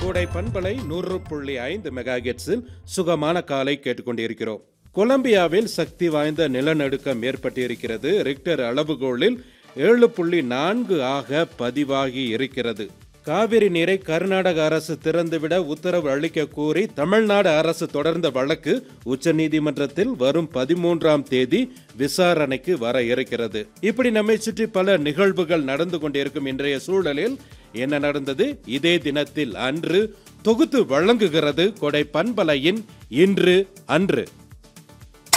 கோடை பண்பலை நூறு புள்ளி ஐந்து மெகா சுகமான காலை கேட்டுக்கொண்டிருக்கிறோம் கொலம்பியாவில் சக்தி வாய்ந்த நிலநடுக்கம் ஏற்பட்டிருக்கிறது ரிக்டர் அளவுகோலில் ஏழு புள்ளி நான்கு ஆக பதிவாகி இருக்கிறது காவிரி நீரை கர்நாடக அரசு திறந்துவிட உத்தரவு அளிக்க கோரி தமிழ்நாடு அரசு தொடர்ந்த வழக்கு உச்சநீதிமன்றத்தில் வரும் பதிமூன்றாம் தேதி விசாரணைக்கு வர இருக்கிறது இப்படி நம்மை சுற்றி பல நிகழ்வுகள் நடந்து கொண்டிருக்கும் இன்றைய சூழலில் என்ன நடந்தது இதே தினத்தில் அன்று தொகுத்து வழங்குகிறது கொடை பண்பலையின் இன்று அன்று